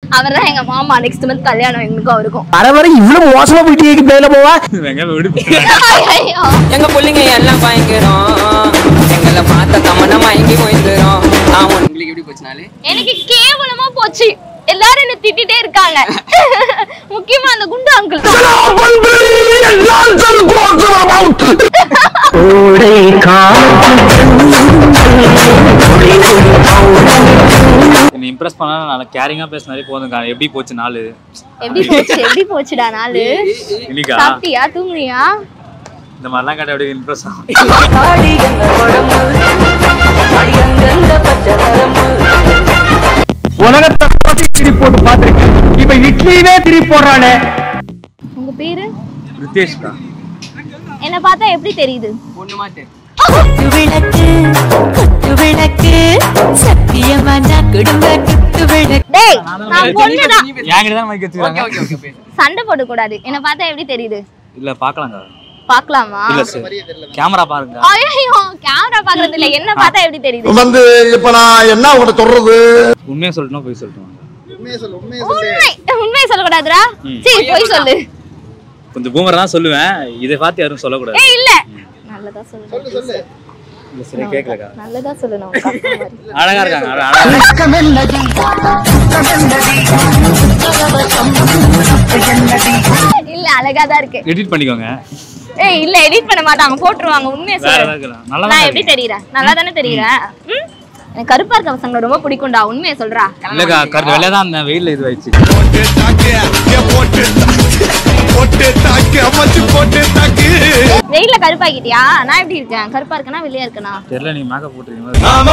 அவர்தான் எங்க மாமா நெக்ஸ்ட் மந்த் கல்யாணம் எங்களுக்கும் அவருக்கும் வர வர இவ்வளவு மோசமா போயிட்டு பேல போவா வெங்காயம் விடு ஐயோ. எங்க பிள்ளைங்க எல்லாம் பயங்கரம் எங்களை பார்த்த தமனா மயங்கி போயிருக்கிறோம் ஆமா உங்களுக்கு எப்படி போச்சு நாளு எனக்கு கேவலமா போச்சு எல்லாரும் என்ன திட்டிட்டே இருக்காங்க முக்கியமா அந்த குண்டு அங்கிள் கோடை என்னை இம்ப்ரெஸ் பண்ணா நல்லா கேரிங்கா பேசினாலே போதும் எப்படி போச்சு நாள் எப்படி போச்சு எப்படி போச்சுடா நாளு இன்னைக்கா சாப்பிட்டியா தூங்குறியா இந்த மாதிரிலாம் கேட்ட எப்படி இம்ப்ரெஸ் ஆகும் உலகத்தை பத்தி திரி போட்டு பாத்திருக்கேன் இப்ப இட்லியுமே திரி போடுறானே உங்க பேரு ரித்தேஷ்கா என்ன பார்த்தா எப்படி தெரியுது பொண்ணு மாட்டு விளக்கு குத்து விளக்கு சத்தியமான குடும்ப குத்து விளக்கு டேய் நான் பொண்ணுதான் என்கிட்ட தான் மைக் வச்சுக்கிறாங்க ஓகே ஓகே பேசு சண்டை போட கூடாது என்ன பார்த்தா எப்படி தெரியுது இல்ல பாக்கலாங்க பார்க்கலாமா இல்ல சார் கேமரா பாருங்க ஐயோ கேமரா பாக்குறது இல்ல என்ன பார்த்தா எப்படி தெரியுது வந்து இப்ப நான் என்ன உங்கள்கிட்ட சொல்றது உண்மையா சொல்லணும் போய் சொல்லணும் உண்மை உண்மை சொல்லக்கூடாதுடா ம். சீ போய் சொல்லு கொஞ்சம் பூமர் தான் சொல்லுவேன் இதை பார்த்து யாரும் சொல்லக்கூடாது ஏய் இல்ல நல்லதா சொல்லு இல்ல சரி கேட்கலக்கா நல்லதா சொல்லு நான் உங்க அக்கா மாதிரி. அழகா இருக்காங்க அழ- அழகா இல்ல அழகா தான் இருக்கு எடிட் பண்ணிக்கோங்க ஏய் இல்ல எடிட் பண்ண மாட்டாங்க போட்டுருவாங்க உண்மையா வேற சொல்லு ஏதாவது இருக்கலாம். நல்லா நான் தான் எப்படி இருக்கு. தெரியறேன் நல்லா தானே தெரியறேன் ம்? எனக்கு கருப்பா இருக்க பசங்களை ரொம்ப பிடிக்கும்டா உண்மையை சொல்றா இல்லக்கா கரெக்ட் வெளியே தான் அந்த வெயில்ல இது வச்சு வெயில்ல கருப்பாக்கிட்டியா நான் எப்படி இருக்கேன் கருப்பா இருக்கனா வெளியா இருக்கனா தெரியல நீ மேக்கப் போட்டுருக்கீங்க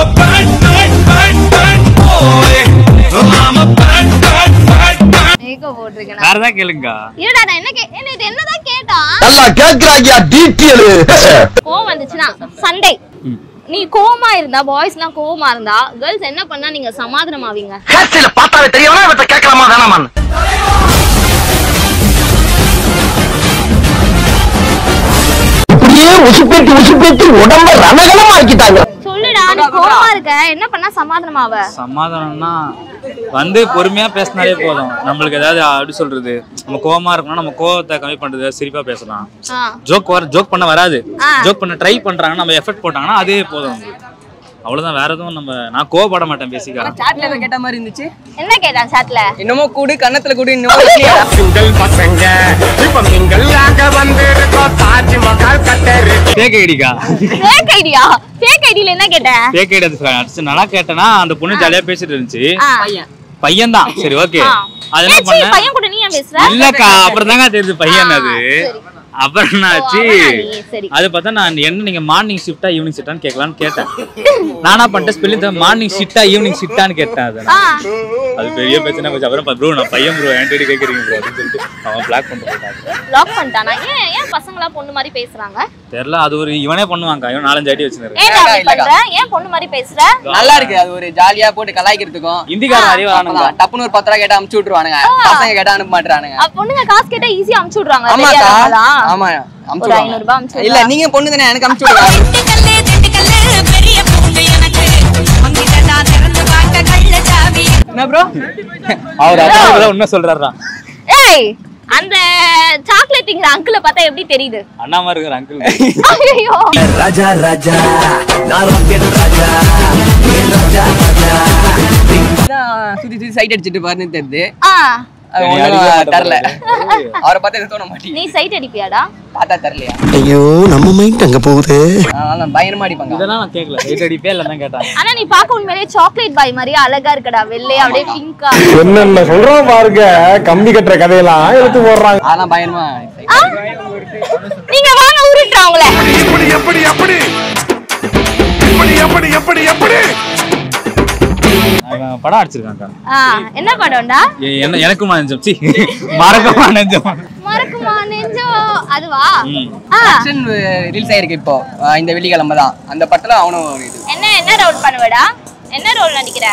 மேக்கப் போட்டிருக்கேனா வேற ஏதாவது கேளுங்கக்கா இருடா நான் என்ன கே என்ன இது என்னதான் கேட்டா நல்லா கேக்குறாங்க டீட்டெயில் கோவம் வந்துச்சுன்னா சண்டே ம். நீ கோவமா இருந்தா பாய்ஸ் எல்லாம் கோவமா இருந்தா கேர்ள்ஸ் என்ன பண்ணா நீங்க சமாதானம் ஆவீங்க கேட்சியில பார்த்தாலே தெரியவனா இவத்த கேட்கலாமா வேணாமான்னு இப்படியே உசுப்பேத்தி உசுப்பேத்தி உடம்ப ரணகலமா ஆக்கிட்டாங்க சொல்லுடா நீ கோவமா இருக்க என்ன பண்ணா சமாதானம் ஆவ சமாதானம்னா வந்து பொறுமையா பேசினாலே போதும் நம்மளுக்கு ஏதாவது அப்படி சொல்றது நம்ம கோவமா இருக்கணும் நம்ம கோவத்தை கம்மி பண்றது சிரிப்பா பேசலாம் ஆ ஜோக் வர ஜோக் பண்ண வராது ஆ. ஜோக் பண்ண ட்ரை பண்றாங்க நம்ம எஃபர்ட் போட்டாங்கன்னா அதே போதும் நம்மளுக்கு. அவ்வளவுதான் வேற எதுவும் நம்ம நான் கோவப்பட மாட்டேன் பேசிக்கா சாட்ல ஏதோ கேட்ட மாதிரி இருந்துச்சு என்ன கேட்டான் சாட்ல என்னமோ கூடு கன்னத்துல கூடு இன்னமோ இல்லையா? ஃபேக் ஐடிக்கா ஃபேக் ஐடியா ஃபேக் ஐடில என்ன கேட்ட ஃபேக் ஐடி அடிச்சு நல்லா கேட்டேன்னா அந்த பொண்ணு ஜாலியா பேசிட்டு இருந்துச்சு ஆ. பையன் பையன் தான் சரி ஓகே ஆ. அது ஏய், என்ன சீ, பண்ண பையன் கூட நீ ஏன் பேசுற இல்லக்கா அப்புறம் தாங்க தெரியுது பையன் ஆ, அது சரி. அப்புறம் என்னாச்சு ஓ, அவனா நீ? சரி. அது பார்த்தா நான் என்ன நீங்க மார்னிங் ஷிஃப்டா ஈவினிங் ஷிஃப்டான்னு கேட்கலான்னு கேட்டேன் நானா பண்ணிட்டேன் ஸ்பெல்லிங் மார்னிங் ஷிஃப்டா ஈவினிங் ஷிஃப்டான்னு கேட்டேன் அதை ஆ அது பெரிய பிரச்சனை போச்சு அப்புறம் ப்ரோ நான் பையன் ப்ரோ என்கிட்ட கேட்குறீங்க ப்ரோ அப்படின்னு சொல்லிட்டு அவன் பிளாக் பண்ணிட்டு போயிட்டான் லாக் பண்ணிட்டானா ஏன் ஏன் பசங்களா பொண்ணு மாதிரி பேசுறாங்க தெரியல அது ஒரு இவனே பண்ணுவாங்க இவன் நாலஞ்சு ஐடி வச்சிருக்கேன் ஏன் அப்படி இல்லக்கா. பண்ற ஏன் பொண்ணு மாதிரி பேசுற நல்லா இருக்கு அது ஒரு ஜாலியா போட்டு கலாய்க்கிறதுக்கும் இந்திக்காரன் நிறைய வரானுங்க அப்பதான் டப்புன்னு ஒரு பத்து ரூபா கேட்டா அமுச்சு விட்டுருவானுங்க பசங்க கேட்டா அனுப்ப மாட்டானுங்க அப்ப பொண்ணுங்க காசு கேட்டா ஈஸியா அமுச்சு விடுறாங்க ஆமாக்கா தெரியாதவங்களா? ஆமா அமுச்சு ஒரு ஐநூறு ரூபாய் அமுச்சு விடுவாங்க இல்ல நீங்க பொண்ணு தானே எனக்கு அமுச்சு விடுவாங்க திண்டுக்கல்லு திண்டுக்கல்லு பெரிய பூண்டு எனக்கு உங்கிட்ட நான் திறந்து பார்க்க கள்ள சாவி என்ன ப்ரோ அவர் அதான் உண்மை சொல்றாரா ஏய் அந்த சாக்லேட்டுங்கிற அங்கிள பார்த்தா எப்படி தெரியுது அண்ணாமா இருக்கிற அங்கிள் ஐயோ ராஜா ராஜா நான் ராக்கெட் ராஜா ராஜா ராஜா சுத்தி சுத்தி சைட் அடிச்சிட்டு பாருன்னு தெரியுது ஆ அது நீ அடிக்க ஒண்ணும் மாட்ட தரல போல அவரை பார்த்தா எதுவும் தோண மாட்டேங்குது நீ சைட் அடிப்பியாடா பார்த்தா தரலையா ஐயோ நம்ம மைண்ட் அங்க போகுது அதனால பயங்கரமா அடிப்பாங்க இதெல்லாம் நான் கேட்கல எயிட் அடிப்பே இல்லை தான் கேட்டாங்க ஆனா நீ பார்க்க உண்மையிலேயே சாக்லேட் பாய் மாதிரி அழகா இருக்கடா வெள்ளையா அப்படியே பிங்கா என்னென்ன சொல்றோம் பாருங்க கம்பி கட்டுற கதையெல்லாம் எடுத்து போடுறாங்க அதெல்லாம் பயங்கரமா நீங்க வாங்க உருட்டுறா உங்களை எப்படி எப்படி எப்படி எப்படி எப்படி எப்படி எப்படி அவன் படம் அடிச்சிருக்காங்க ஆ, என்ன படம்டா என்ன எனக்குமா நெஞ்சம் சி மறக்கமா நெஞ்சம் மறக்குமா நெஞ்சோ அதுவா ம். ஆ, ஆக்ஷன் ரிலீஸ் ஆயிருக்கு இப்போ அஹ் இந்த வெள்ளிக்கிழமை தான் அந்த படத்துல அவனும் ஒரு இது என்ன என்ன ரோல் பண்ணுவடா என்ன ரோல் நடிக்கிற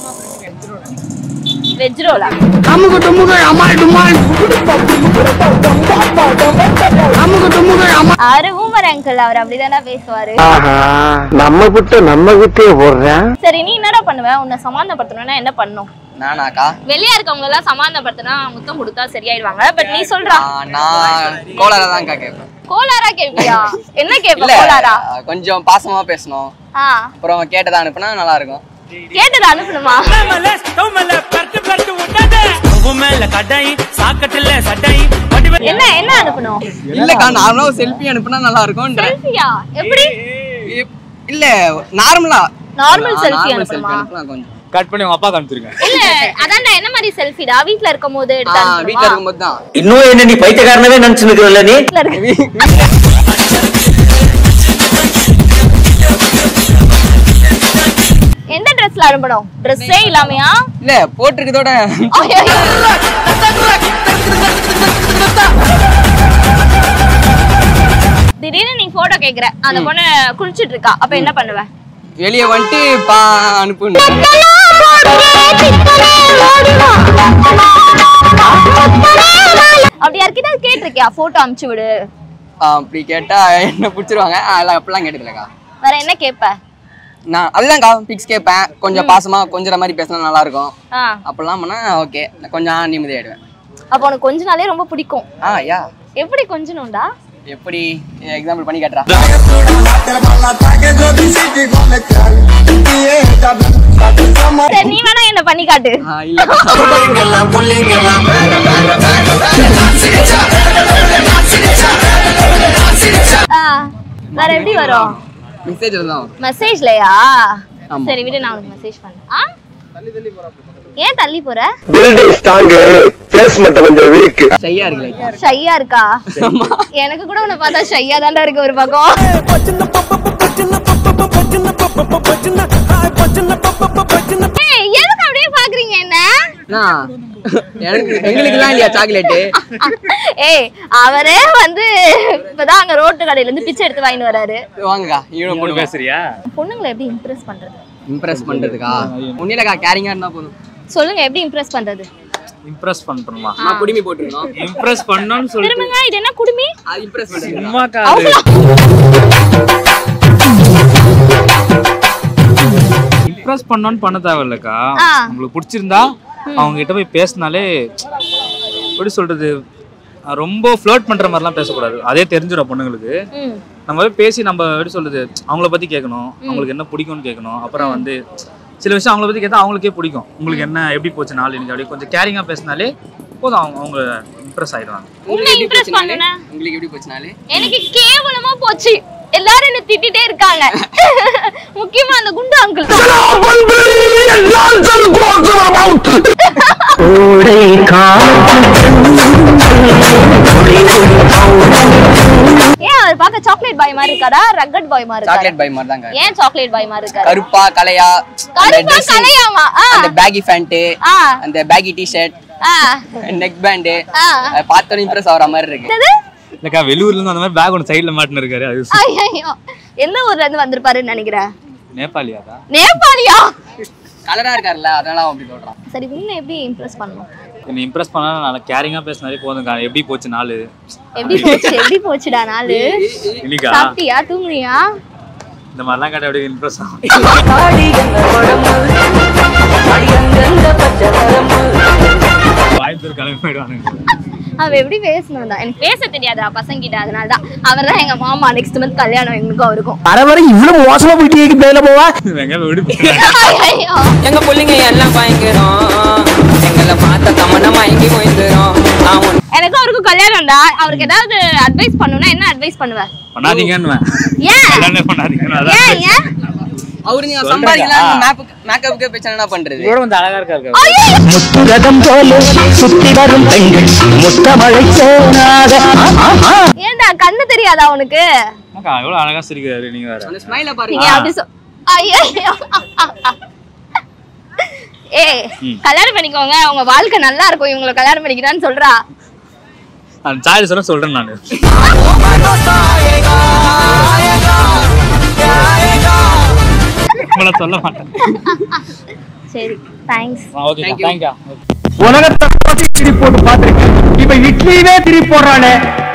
வெஜ் ரோலா அமுக டுமுக அமால் டுமால் அமுக டுமுக அமால் அவரு ஊமர் அங்கிள் அவர் அப்படிதானே பேசுவாரு ஆஹா நம்ம விட்டு நம்ம விட்டே போடுறேன் சரி நீ என்னடா பண்ணுவ உன்னை சமாதானப்படுத்தணும்னா என்ன பண்ணும் நானாக்கா வெளியா இருக்கவங்க எல்லாம் சமாதானப்படுத்தினா முத்தம் கொடுத்தா சரியாயிடுவாங்க பட் நீ சொல்றா ஆ, நான் கோளாரா தான்க்கா கேட்பேன் கோளாரா கேப்பியா என்ன கேப்ப இல்ல கோளாரா கொஞ்சம் பாசமா பேசணும் ஆ அப்புறம் கேட்டதை அனுப்புனா நல்லா இருக்கும் கேட்டது அனுப்பணுமா என்ன என்ன அனுப்பணும் இல்லக்கா நார்மலா ஒரு செல்ஃபி அனுப்புனா நல்லா இருக்கும் செல்ஃபியா எப்படி இல்ல நார்மலா நார்மல் செல்ஃபி செல்ஃபி அனுப்பணுமா அனுப்பலாம் கொஞ்சம் கட் பண்ணி உங்க அப்பா காமிச்சிருங்க இல்ல அதான்டா என்ன மாதிரி செல்ஃபிடா வீட்ல இருக்கும் போது ஆ, எடுத்து வீட்ல அனுப்பணுமா இருக்கும்போது தான் இன்னும் என்ன நீ பைத்தியக்காரனவே நினைச்சு நிக்கிறல்ல நீ வீட்ல இருக்கு எந்த ட்ரெஸ்ல அனுப்பணும் ட்ரெஸ்ஸே இல்லாமையா இல்ல போட்டிருக்கதோட ஐயையோ. திடீர்னு நீ போட்டோ கேக்குற அந்த பொண்ணு குளிச்சிட்டு இருக்கா அப்ப என்ன பண்ணுவ வெளிய வந்துட்டு பா அனுப்புன்னு அப்படி யார்கிட்ட கேட்டிருக்கியா போட்டோ அமுச்சு விடு ஆ, அப்படி கேட்டா என்ன பிடிச்சிருவாங்க அதெல்லாம் அப்படிலாம் கேட்டதில்லக்கா வேற என்ன கேப்ப நான் அதுதான்க்கா பிக்ஸ் கேட்பேன் கொஞ்சம் பாசமா கொஞ்சம் மாதிரி பேசினா நல்லா இருக்கும் ஆ அப்படிலாம் பண்ணா ஓகே கொஞ்சம் நிம்மதி ஆயிடுவேன் அப்ப உனக்கு கொஞ்ச நாளே ரொம்ப பிடிக்கும் ஆ யா எப்படி கொஞ்சணும்டா எப்படி எக்ஸாம்பிள் பண்ணி காட்டுறா சரி நீ வேணா என்ன பண்ணி காட்டு ஆ, இல்ல ஆ, வேற எப்படி வரும் மெசேஜ் தான் மெசேஜ்லயா ஆமா. சரி விடு நான் உனக்கு மெசேஜ் பண்றேன் ஆ ஏன் தள்ளி போற பில்டிங் ஸ்ட்ராங் ஃபேஸ் மட்டும் கொஞ்சம் வீக் ஷையா இருக்குல்ல ஷையா இருக்கா எனக்கு கூட உன்னை பார்த்தா ஷையா தான்டா இருக்கு ஒரு பக்கம் ஏய், எதுக்கு அப்படியே பாக்குறீங்க என்ன நான் எனக்கு எங்களுக்குலாம் இல்லையா சாக்லேட்டு ஏய் அவரே வந்து இப்பதான் அங்க ரோட்டு கடையில இருந்து பிச்சை எடுத்து வாங்கிட்டு வராரு வாங்கக்கா ஈழம் மூணு போடுங்க பேசுறியா பொண்ணுங்களை எப்படி இம்ப்ரெஸ் பண்றது இம்ப்ரெஸ் பண்றதுக்கா ஒன்னிலக்கா கேரிங்கா இருந்தா போதும் சொல்லுங்க எப்படி இம்ப்ரெஸ் பண்றது இம்ப்ரெஸ் பண்றோமா நான் குடிமி போட்டுருக்கணும் இம்ப்ரெஸ் பண்ணணும்னு சொல்லிட்டு திரும்பங்க இது என்ன குடுமி அது இம்ப்ரெஸ் பண்றது சும்மாக்கா இம்ப்ரெஸ் பண்ணணும்னு பண்ண தேவையில்லக்கா ஆ. உங்களுக்கு பிடிச்சிருந்தா அவங்க கிட்ட போய் பேசினாலே எப்படி சொல்றது அஹ் ரொம்ப ஃப்ளோட் பண்ற மாதிரிலாம் பேசக்கூடாது அதே தெரிஞ்சிடும் பொண்ணுங்களுக்கு ம் நம்ம போய் பேசி நம்ம எப்படி சொல்றது அவங்கள பத்தி கேட்கணும் அவங்களுக்கு என்ன பிடிக்கும்னு கேட்கணும் அப்புறம் வந்து சில விஷயம் அவங்கள பத்தி கேட்டா அவங்களுக்கே பிடிக்கும் உங்களுக்கு என்ன எப்படி போச்சு நாள் இன்னைக்கு அப்படியே கொஞ்சம் கேரிங்கா பேசினாலே போதும் அவங்க அவங்க இம்ப்ரெஸ் ஆயிடுவாங்க உன்னை இம்ப்ரெஸ் பண்ணுன உங்களுக்கு எப்படி போச்சுனாலே எனக்கு கேவலமா போச்சு எல்லாரும் என்ன திட்டிட்டே இருக்காங்க முக்கியமா அந்த குண்டு அங்கிள் ஏன் அவர் பார்க்க சாக்லேட் பாய் மாதிரி இருக்காரா ரக்கட் பாய் மாதிரி இருக்காரா சாக்லேட் பை மாதிரி தாங்க ஏன் சாக்லேட் பாய் மாதிரி இருக்காரு கருப்பா கலையா அந்த கருப்பா dressing, கலையாமா ஆ அந்த பேகி ஃபேண்ட் ஆ அந்த பேகி டி-ஷர்ட் ஆ நெக் பேண்ட் ஆ பார்த்தோன்னே இம்ப்ரெஸ் ஆகுற மாதிரி இருக்கு என்னது இல்லக்கா வெளியூர்ல இருந்து அந்த மாதிரி பேக் ஒன்று சைடுல மாட்டின்னு இருக்காரு அது ஐயோ எந்த ஊர்ல இருந்து வந்திருப்பாருன்னு நினைக்கிறேன் நேபாளியாக்கா நேபாளியா கலரா இருக்காருல்ல அதனால அவன் அப்படி சொல்றான் சரி உன்னை எப்படி இம்ப்ரெஸ் பண்ணணும் என்னை இம்ப்ரெஸ் பண்ணா நல்லா கேரிங்கா பேசினாலே போதும்க்கா எப்படி போச்சு நாள் எப்படி போச்சு எப்படி போச்சுடா நாளு இன்னைக்கா சாப்பிட்டியா தூங்குனியா இந்த மாதிரிலாம் கேட்ட எப்படி இம்ப்ரெஸ் ஆகும் வாய்ப்பு கிளம்பி போயிடுவானுங்க அவ எப்படி பேசணும் தான் எனக்கு பேச தெரியாதா பசங்க கிட்ட அதனால தான் அவர் தான் எங்க மாமா நெக்ஸ்ட் மந்த் கல்யாணம் எங்களுக்கும் அவருக்கும் வர வர இவ்வளவு மோசமா போயிட்டே பேல போவா வெங்க விடு ஐயோ எங்க பிள்ளைங்க எல்லாம் பயங்கரம் எங்களை பார்த்த தமன மயங்கி போயிருந்தோம் அவன் எனக்கும் அவருக்கும் கல்யாணம்டா அவருக்கு ஏதாவது அட்வைஸ் பண்ணணும்னா என்ன அட்வைஸ் பண்ணுவ பண்ணாதீங்கன்னு ஏன் கல்யாணம் பண்ணாதீங்கன்னு அதான் ஏன் ஏன் அவரு நீங்க சம்பாதிக்கலாம் மேப்புக்கு மேக்கப்புக்கு பிரச்சனை என்ன பண்றது இவரோட வந்து அழகா இருக்கா முத்துரதம் போல சுத்தி வரும் பெண்கள் முத்தமழை சோனாக ஏன்டா கண்ணு தெரியாதா உனக்கு அக்கா எவ்வளவு அழகா சிரிக்கிறாரு நீங்க வேற அந்த ஸ்மைல நீங்க பாருங்க அப்படி சொ ஐயோ ஏய் கல்யாணம் பண்ணிக்கோங்க உங்க வாழ்க்கை நல்லா இருக்கும் இவங்களை கல்யாணம் பண்ணிக்கிறான்னு சொல்றா அந்த சாய் சொல்ல சொல்றேன் நானு உங்களை சொல்ல மாட்டேன் சரி thanks okay Thank you. Thank you உலகத்தை போட்டு திருப்பி போட்டு பார்த்திருக்கேன் இப்ப இட்லியவே திருப்பி போடுறானே